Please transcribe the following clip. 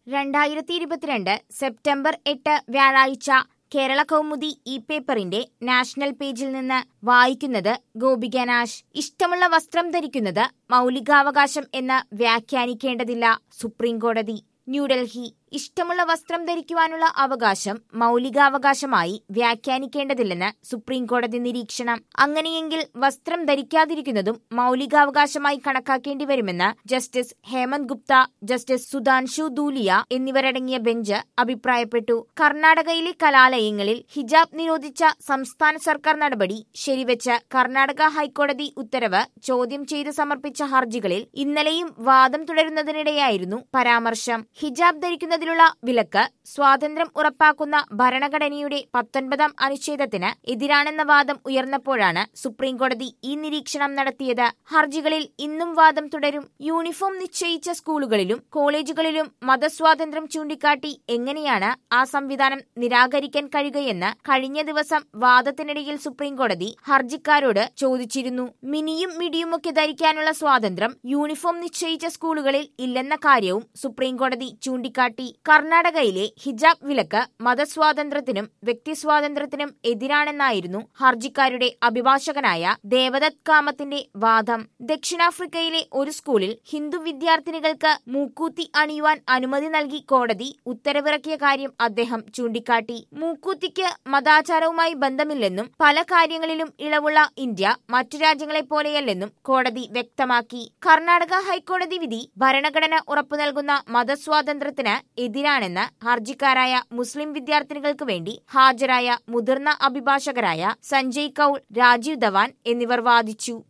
രണ്ടായിരത്തി ഇരുപത്തിരണ്ട് സെപ്റ്റംബർ എട്ട് വ്യാഴാഴ്ച കേരള കൗമുദി ഈ പേപ്പറിന്റെ നാഷണൽ പേജിൽ നിന്ന് വായിക്കുന്നത് ഗോപിക നാഷ് ഇഷ്ടമുള്ള വസ്ത്രം ധരിക്കുന്നത് മൗലികാവകാശം എന്ന് വ്യാഖ്യാനിക്കേണ്ടതില്ല സുപ്രീംകോടതി ന്യൂഡൽഹി ഇഷ്ടമുള്ള വസ്ത്രം ധരിക്കുവാനുള്ള അവകാശം മൗലികാവകാശമായി വ്യാഖ്യാനിക്കേണ്ടതില്ലെന്ന് സുപ്രീംകോടതി നിരീക്ഷണം അങ്ങനെയെങ്കിൽ വസ്ത്രം ധരിക്കാതിരിക്കുന്നതും മൗലികാവകാശമായി കണക്കാക്കേണ്ടി വരുമെന്ന് ജസ്റ്റിസ് ഹേമന്ത് ഗുപ്ത ജസ്റ്റിസ് സുധാൻഷു ദൂലിയ എന്നിവരടങ്ങിയ ബെഞ്ച് അഭിപ്രായപ്പെട്ടു കർണാടകയിലെ കലാലയങ്ങളിൽ ഹിജാബ് നിരോധിച്ച സംസ്ഥാന സർക്കാർ നടപടി ശരിവെച്ച് കർണാടക ഹൈക്കോടതി ഉത്തരവ് ചോദ്യം ചെയ്ത് സമർപ്പിച്ച ഹർജികളിൽ ഇന്നലെയും വാദം തുടരുന്നതിനിടെയായിരുന്നു പരാമർശം ഹിജാബ് ധരിക്കുന്നതിലുള്ള വിലക്ക് സ്വാതന്ത്ര്യം ഉറപ്പാക്കുന്ന ഭരണഘടനയുടെ പത്തൊൻപതാം അനുച്ഛേദത്തിന് എതിരാണെന്ന വാദം ഉയർന്നപ്പോഴാണ് സുപ്രീംകോടതി ഈ നിരീക്ഷണം നടത്തിയത് ഹർജികളിൽ ഇന്നും വാദം തുടരും യൂണിഫോം നിശ്ചയിച്ച സ്കൂളുകളിലും കോളേജുകളിലും മതസ്വാതന്ത്ര്യം ചൂണ്ടിക്കാട്ടി എങ്ങനെയാണ് ആ സംവിധാനം നിരാകരിക്കാൻ കഴിയുകയെന്ന് കഴിഞ്ഞ ദിവസം വാദത്തിനിടയിൽ സുപ്രീംകോടതി ഹർജിക്കാരോട് ചോദിച്ചിരുന്നു മിനിയും മിഡിയുമൊക്കെ ധരിക്കാനുള്ള സ്വാതന്ത്ര്യം യൂണിഫോം നിശ്ചയിച്ച സ്കൂളുകളിൽ ഇല്ലെന്ന കാര്യവും സുപ്രീംകോടതി ചൂണ്ടിക്കാട്ടി കർണാടകയിലെ ഹിജാബ് വിലക്ക് മതസ്വാതന്ത്ര്യത്തിനും വ്യക്തിസ്വാതന്ത്ര്യത്തിനും എതിരാണെന്നായിരുന്നു ഹർജിക്കാരുടെ അഭിഭാഷകനായ ദേവദത്ത് കാമത്തിന്റെ വാദം ദക്ഷിണാഫ്രിക്കയിലെ ഒരു സ്കൂളിൽ ഹിന്ദു വിദ്യാർത്ഥിനികൾക്ക് മൂക്കൂത്തി അണിയുവാൻ അനുമതി നൽകി കോടതി ഉത്തരവിറക്കിയ കാര്യം അദ്ദേഹം ചൂണ്ടിക്കാട്ടി മൂക്കൂത്തിക്ക് മതാചാരവുമായി ബന്ധമില്ലെന്നും പല കാര്യങ്ങളിലും ഇളവുള്ള ഇന്ത്യ മറ്റു രാജ്യങ്ങളെ പോലെയല്ലെന്നും കോടതി വ്യക്തമാക്കി കർണാടക ഹൈക്കോടതി വിധി ഭരണഘടന ഉറപ്പു നൽകുന്ന മതസ്വാതന്ത്ര്യത്തിന് എതിരാണെന്ന് ഹർജിക്കാരായ മുസ്ലിം വിദ്യാർത്ഥിനികൾക്ക് വേണ്ടി ഹാജരായ മുതിർന്ന അഭിഭാഷകരായ സഞ്ജയ് കൌൾ രാജീവ് ധവാൻ എന്നിവർ വാദിച്ചു